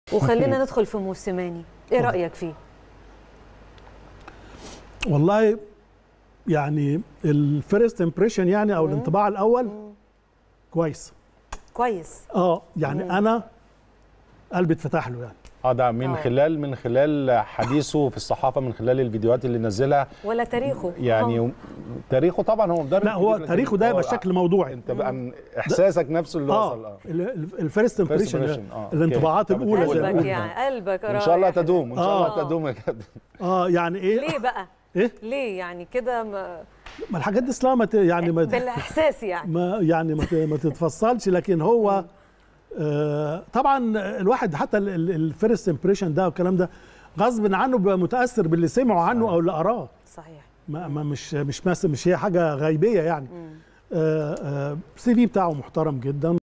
وخلينا ندخل في موسيماني ايه رايك فيه والله يعني الفيرست امبريشن يعني او الانطباع الاول كويس كويس اه يعني انا قلبي اتفتح له يعني اه ده من آه. خلال من خلال حديثه في الصحافه من خلال الفيديوهات اللي نزلها ولا تاريخه يعني آه. تاريخه طبعا هو مدرب لا هو كبير، لكن تاريخه ده يبقى هو بشكل موضوعي انت بقى احساسك نفسه اللي وصل اه اه الفيرست امبريشن impression، آه، الانطباعات أوكي. الاولى زي ما قلبك بنقول. يعني قلبك ان شاء الله رايح. تدوم ان شاء آه. الله تدوم يا كابتن اه يعني ايه ليه بقى ايه ليه يعني كده ما- ما الحاجات دي اصلا ما ت- يعني ما بالاحساس يعني ما يعني ما ت- ما تتفصلش لكن هو آه طبعا الواحد حتى الفيرست امبريشن ده والكلام ده غصب عنه بيبقى متاثر باللي سمعه عنه او اللي قراه صحيح ما ما مش مش مس- مش هي حاجه غيبيه يعني آه آه السي في بتاعه محترم جدا